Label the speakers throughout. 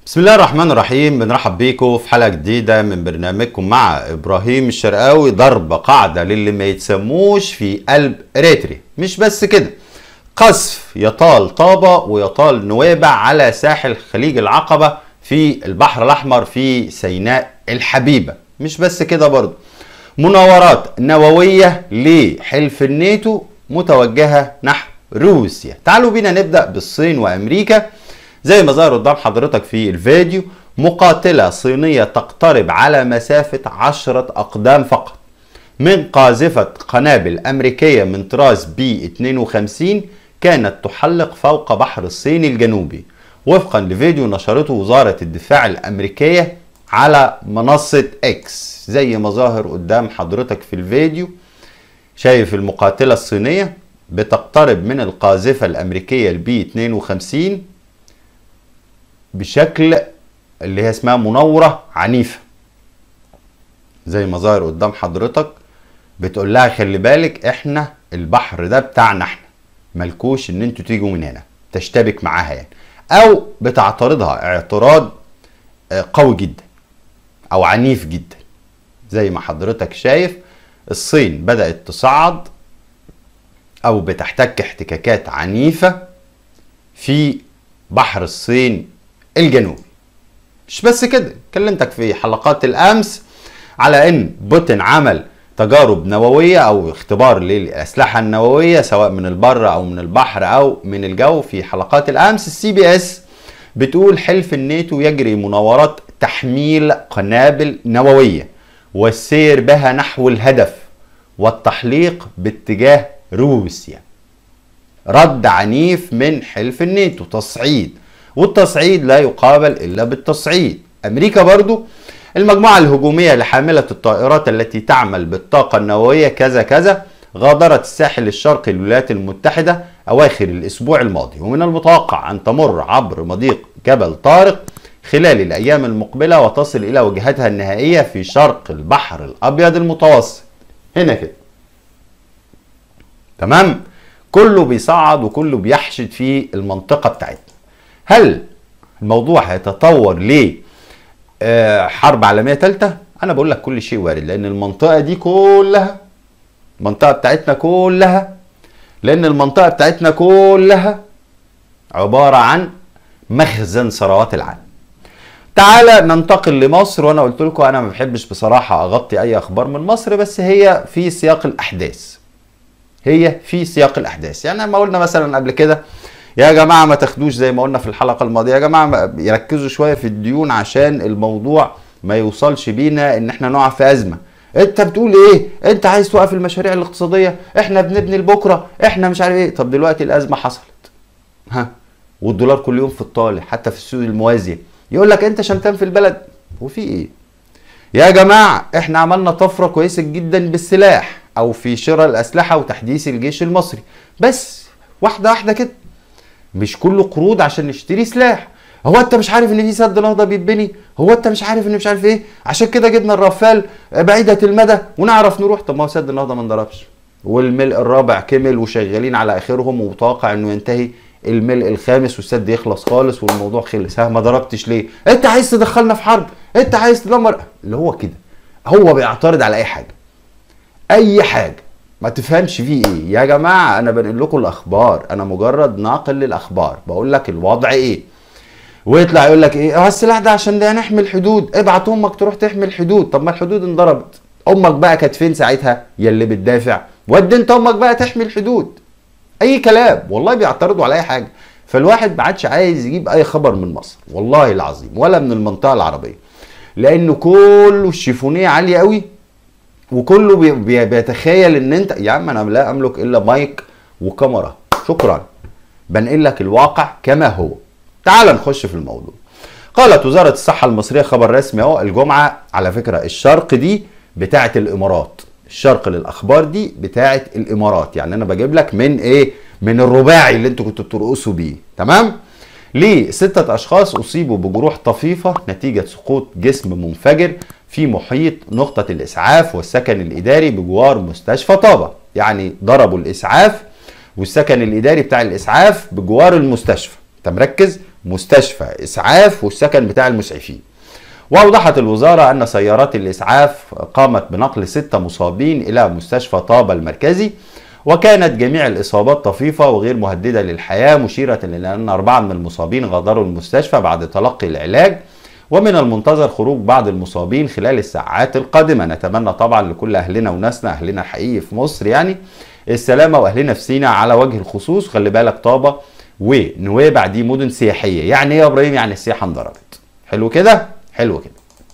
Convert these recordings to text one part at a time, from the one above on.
Speaker 1: بسم الله الرحمن الرحيم بنرحب بيكم في حلقه جديده من برنامجكم مع ابراهيم الشرقاوي ضرب قاعده للي ما يتسموش في قلب اريتري مش بس كده قصف يطال طابه ويطال نويبع على ساحل خليج العقبه في البحر الاحمر في سيناء الحبيبه مش بس كده برضه مناورات نوويه لحلف الناتو متوجهه نحو روسيا تعالوا بينا نبدا بالصين وامريكا زي ما ظهر قدام حضرتك في الفيديو مقاتلة صينية تقترب على مسافة عشرة أقدام فقط من قاذفة قنابل أمريكية من طراز بي 52 كانت تحلق فوق بحر الصين الجنوبي وفقا لفيديو نشرته وزارة الدفاع الأمريكية على منصة اكس زي ما ظاهر قدام حضرتك في الفيديو شايف المقاتلة الصينية بتقترب من القاذفة الأمريكية البي 52 بشكل اللي هي اسمها مناورة عنيفة زي ما ظاهر قدام حضرتك بتقول لها خلي بالك احنا البحر ده بتاعنا احنا ملكوش ان انتوا تيجوا من هنا تشتبك معاها يعني او بتعترضها اعتراض قوي جدا او عنيف جدا زي ما حضرتك شايف الصين بدأت تصعد او بتحتك احتكاكات عنيفة في بحر الصين الجنوبي مش بس كده كلمتك في حلقات الامس على ان بوتين عمل تجارب نووية او اختبار للاسلحة النووية سواء من البر او من البحر او من الجو في حلقات الامس السي بي اس بتقول حلف الناتو يجري مناورات تحميل قنابل نووية والسير بها نحو الهدف والتحليق باتجاه روسيا رد عنيف من حلف الناتو تصعيد والتصعيد لا يقابل الا بالتصعيد امريكا برضو المجموعة الهجومية لحاملة الطائرات التي تعمل بالطاقة النووية كذا كذا غادرت الساحل الشرقي للولايات المتحدة أواخر الأسبوع الماضي ومن المتوقع أن تمر عبر مضيق جبل طارق خلال الأيام المقبلة وتصل إلى وجهتها النهائية في شرق البحر الأبيض المتوسط هنا كده تمام كله بيصعد وكله بيحشد في المنطقة بتاعتنا هل الموضوع هيتطور ل حرب عالميه ثالثه انا بقول لك كل شيء وارد لان المنطقه دي كلها المنطقه بتاعتنا كلها لان المنطقه بتاعتنا كلها عباره عن مخزن ثروات العالم تعالى ننتقل لمصر وانا قلت لكم انا ما بحبش بصراحه اغطي اي اخبار من مصر بس هي في سياق الاحداث هي في سياق الاحداث يعني ما قلنا مثلا قبل كده يا جماعه ما تاخدوش زي ما قلنا في الحلقه الماضيه يا جماعه يركزوا شويه في الديون عشان الموضوع ما يوصلش بينا ان احنا نقع في ازمه انت بتقول ايه انت عايز توقف المشاريع الاقتصاديه احنا بنبني لبكره احنا مش عارف ايه طب دلوقتي الازمه حصلت ها والدولار كل يوم في الطالع حتى في السوق الموازيه يقول لك انت شمتان في البلد وفي ايه يا جماعه احنا عملنا طفره كويسه جدا بالسلاح او في شراء الاسلحه وتحديث الجيش المصري بس واحده واحده كده مش كله قروض عشان نشتري سلاح هو انت مش عارف ان في سد نهضه بيتبني هو انت مش عارف ان مش عارف ايه عشان كده جبنا الرافال بعيده المدى ونعرف نروح طب ما هو سد النهضه ما انضربش والملء الرابع كمل وشغالين على اخرهم ومتوقع انه ينتهي الملء الخامس والسد يخلص خالص والموضوع خلص ها ما ضربتش ليه انت عايز تدخلنا في حرب انت عايز تدمر اللي هو كده هو بيعترض على اي حاجه اي حاجه ما تفهمش فيه ايه يا جماعه انا بنقل لكم الاخبار انا مجرد ناقل للاخبار بقول لك الوضع ايه ويطلع يقول لك ايه السلاح ده عشان ده نحمي الحدود ابعت امك تروح تحمي الحدود طب ما الحدود انضربت امك بقى كانت فين ساعتها يا اللي بتدافع ودي انت امك بقى تحمي الحدود اي كلام والله بيعترضوا على اي حاجه فالواحد ما عادش عايز يجيب اي خبر من مصر والله العظيم ولا من المنطقه العربيه لانه كله الشيفونيه عاليه قوي وكله بي بيتخيل ان انت يا عم انا لا املك الا مايك وكاميرا شكرا بنقل لك الواقع كما هو تعال نخش في الموضوع قالت وزارة الصحة المصرية خبر رسمي اهو الجمعة على فكرة الشرق دي بتاعة الامارات الشرق للاخبار دي بتاعة الامارات يعني انا بجيب لك من ايه من الرباعي اللي انتوا كنتوا بترقصوا بيه تمام ليه ستة اشخاص اصيبوا بجروح طفيفة نتيجة سقوط جسم منفجر في محيط نقطة الإسعاف والسكن الإداري بجوار مستشفى طابة يعني ضربوا الإسعاف والسكن الإداري بتاع الإسعاف بجوار المستشفى أنت مركز مستشفى اسعاف والسكن بتاع المسعفين واوضحت الوزاره ان سيارات الاسعاف قامت بنقل ستة مصابين الى مستشفى طابا المركزي وكانت جميع الاصابات طفيفه وغير مهدده للحياه مشيره الى ان اربعه من المصابين غادروا المستشفى بعد تلقي العلاج ومن المنتظر خروج بعض المصابين خلال الساعات القادمه نتمنى طبعا لكل اهلنا وناسنا اهلنا الحقيقي في مصر يعني السلامه واهلنا في سينا على وجه الخصوص خلي بالك طابه ونويبع دي مدن سياحيه يعني ايه يا ابراهيم يعني السياحه انضربت حلو كده حلو كده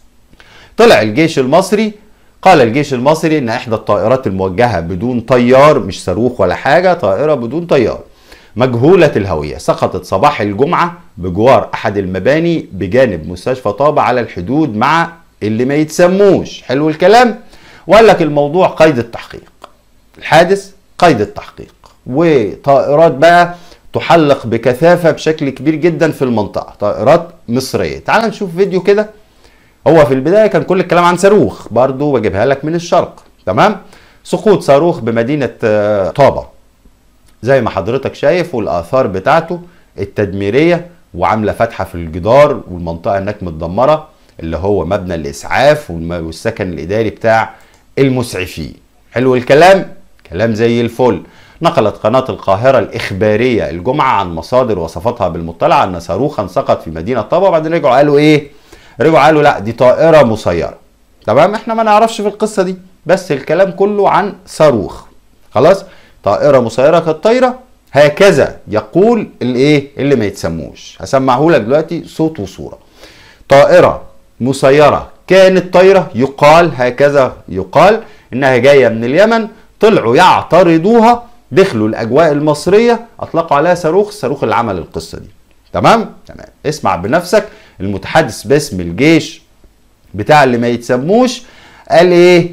Speaker 1: طلع الجيش المصري قال الجيش المصري ان احدى الطائرات الموجهه بدون طيار مش صاروخ ولا حاجه طائره بدون طيار مجهولة الهوية سقطت صباح الجمعة بجوار أحد المباني بجانب مستشفى طابة على الحدود مع اللي ما يتسموش حلو الكلام وقال لك الموضوع قيد التحقيق الحادث قيد التحقيق وطائرات بقى تحلق بكثافة بشكل كبير جدا في المنطقة طائرات مصرية تعال نشوف فيديو كده هو في البداية كان كل الكلام عن صاروخ برضو بجيبها لك من الشرق تمام سقوط صاروخ بمدينة طابة زي ما حضرتك شايف والآثار بتاعته التدميرية وعاملة فتحة في الجدار والمنطقة هناك متدمرة اللي هو مبنى الإسعاف والسكن الإداري بتاع المسعفين حلو الكلام كلام زي الفل نقلت قناة القاهرة الإخبارية الجمعة عن مصادر وصفتها بالمطلع أن صاروخا سقط في مدينة طابة وبعدين رجعوا قالوا إيه؟ رجعوا قالوا لا دي طائرة مسيرة تمام احنا ما نعرفش في القصة دي بس الكلام كله عن صاروخ خلاص طائرة مسيرة كالطايرة هكذا يقول الايه اللي ما يتسموش هسمعه لك دلوقتي صوت وصورة طائرة مسيرة كانت طايرة يقال هكذا يقال انها جاية من اليمن طلعوا يعترضوها دخلوا الاجواء المصرية اطلقوا عليها صاروخ الصاروخ اللي عمل القصة دي تمام تمام اسمع بنفسك المتحدث باسم الجيش بتاع اللي ما يتسموش قال ايه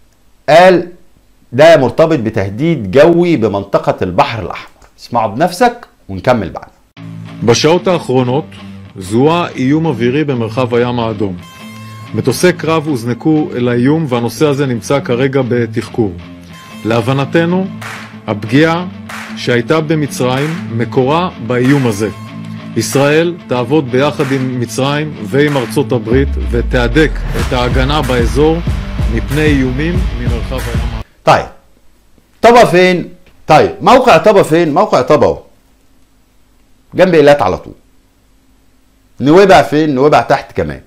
Speaker 1: قال ده مرتبط بتهديد جوي بمنطقة البحر الأحمر اسمعوا بنفسك ونكمل بعد
Speaker 2: בשעות האחרונות זוהה איום אווירי במרחב הים האדום. מטוסי קרב הוזנקו אל האיום והנושא הזה נמצא כרגע בתחקור. להבנתנו, הפגיעה שהייתה במצרים מקורה באיום הזה. ישראל תעבוד ביחד עם מצרים ועם ארצות הברית ותהדק את ההגנה באזור מפני איומים ממרחב הים האדום.
Speaker 1: طيب طبا فين طيب موقع طبا فين موقع طبا اهو جنب ايلات على طول نويبع فين نويبع تحت كمان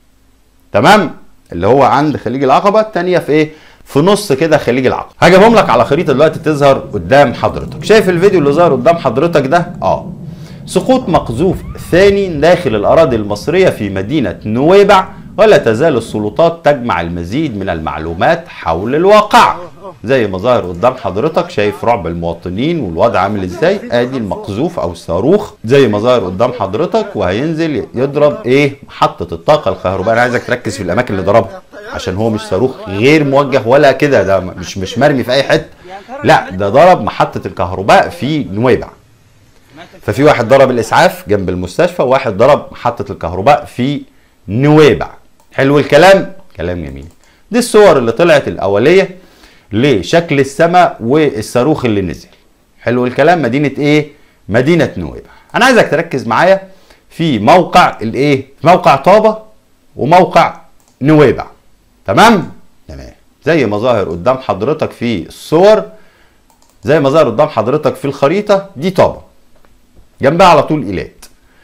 Speaker 1: تمام اللي هو عند خليج العقبه الثانيه في ايه في نص كده خليج العقبه هجيبهم لك على خريطه دلوقتي تظهر قدام حضرتك شايف الفيديو اللي ظهر قدام حضرتك ده اه سقوط مقذوف ثاني داخل الاراضي المصريه في مدينه نويبع ولا تزال السلطات تجمع المزيد من المعلومات حول الواقع زي ما ظاهر قدام حضرتك شايف رعب المواطنين والوضع عامل ازاي ادي المقذوف او الصاروخ زي ما ظاهر قدام حضرتك وهينزل يضرب ايه محطه الطاقه الكهربائيه انا عايزك تركز في الاماكن اللي ضربها عشان هو مش صاروخ غير موجه ولا كده ده مش مش مرمي في اي حته لا ده ضرب محطه الكهرباء في نويبع ففي واحد ضرب الاسعاف جنب المستشفى وواحد ضرب محطه الكهرباء في نويبع حلو الكلام كلام جميل دي الصور اللي طلعت الاوليه لشكل السماء والصاروخ اللي نزل حلو الكلام مدينه ايه مدينه نويبع انا عايزك تركز معايا في موقع الايه موقع طابه وموقع نويبع تمام تمام زي ما ظاهر قدام حضرتك في الصور زي ما ظاهر قدام حضرتك في الخريطه دي طابه جنبها على طول ايلات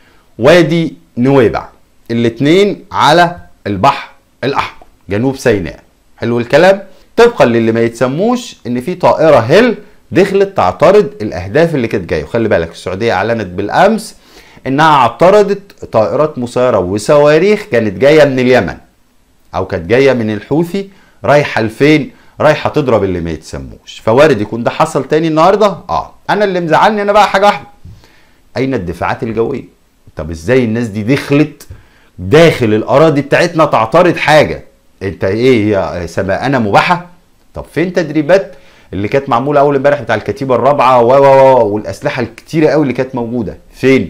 Speaker 1: وادي نويبع الاتنين على البحر الاحمر جنوب سيناء حلو الكلام طبقا للي ما يتسموش ان في طائره هيل دخلت تعترض الاهداف اللي كانت جايه وخلي بالك السعوديه اعلنت بالامس انها اعترضت طائرات مسيره وصواريخ كانت جايه من اليمن او كانت جايه من الحوثي رايحه لفين رايحه تضرب اللي ما يتسموش فوارد يكون ده حصل تاني النهارده اه انا اللي مزعلني انا بقى حاجه واحده اين الدفاعات الجويه طب ازاي الناس دي دخلت داخل الاراضي بتاعتنا تعترض حاجه انت ايه هي سماءنا مباحه طب فين تدريبات اللي كانت معموله اول امبارح بتاع الكتيبه الرابعه و و والاسلحه الكتيره قوي اللي كانت موجوده فين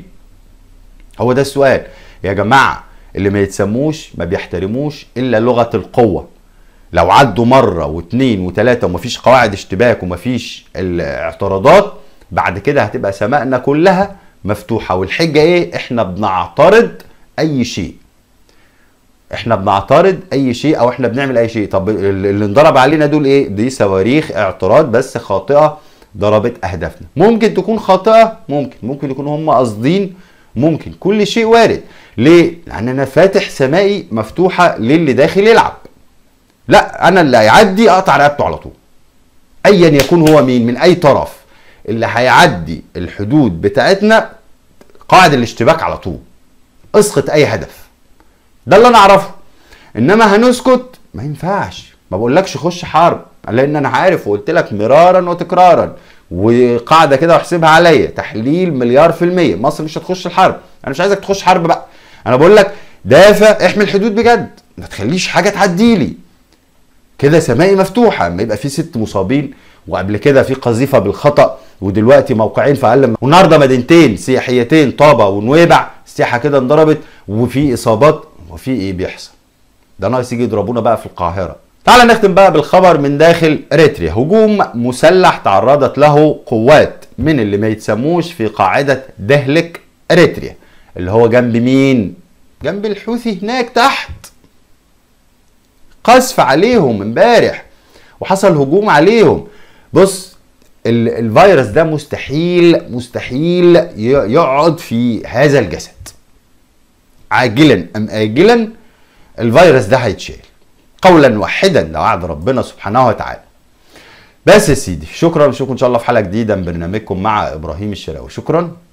Speaker 1: هو ده السؤال يا جماعه اللي ما يتسموش ما بيحترموش الا لغه القوه لو عدوا مره واثنين وثلاثه ومفيش قواعد اشتباك ومفيش الاعتراضات بعد كده هتبقى سمائنا كلها مفتوحه والحجه ايه احنا بنعترض اي شيء احنا بنعترض اي شيء او احنا بنعمل اي شيء طب ال- اللي انضرب علينا دول ايه دي صواريخ اعتراض بس خاطئه ضربت اهدافنا ممكن تكون خاطئه ممكن ممكن يكونوا هم قاصدين ممكن كل شيء وارد ليه لان انا فاتح سمائي مفتوحه للي داخل يلعب لا انا اللي هيعدي اقطع رقبته على طول ايا يكون هو مين من اي طرف اللي هيعدي الحدود بتاعتنا قاعد الاشتباك على طول اسقط اي هدف ده اللي انا اعرفه انما هنسكت ما ينفعش ما بقولكش خش حرب لان انا عارف وقلت لك مرارا وتكرارا وقاعده كده واحسبها عليا تحليل مليار في المية مصر مش هتخش الحرب انا مش عايزك تخش حرب بقى انا بقول لك دافع احمي الحدود بجد ما تخليش حاجه تعدي لي كده سمائي مفتوحه اما يبقى في ست مصابين وقبل كده في قذيفه بالخطا ودلوقتي موقعين في اقل من والنهارده مدينتين سياحيتين طابه ونويبع السياحه كده انضربت وفي اصابات وفي ايه بيحصل ده ناقص يجي يضربونا بقى في القاهره تعال نختم بقى بالخبر من داخل اريتريا هجوم مسلح تعرضت له قوات من اللي ما يتسموش في قاعده دهلك اريتريا اللي هو جنب مين جنب الحوثي هناك تحت قذف عليهم امبارح وحصل هجوم عليهم بص ال- الفيروس ده مستحيل مستحيل ي- يقعد في هذا الجسد عاجلا ام اجلا الفيروس ده هيتشال قولا واحدا لو وعد ربنا سبحانه وتعالى بس يا سيدي شكرا اشوفكم ان شاء الله في حلقه جديده من برنامجكم مع ابراهيم الشراوي شكرا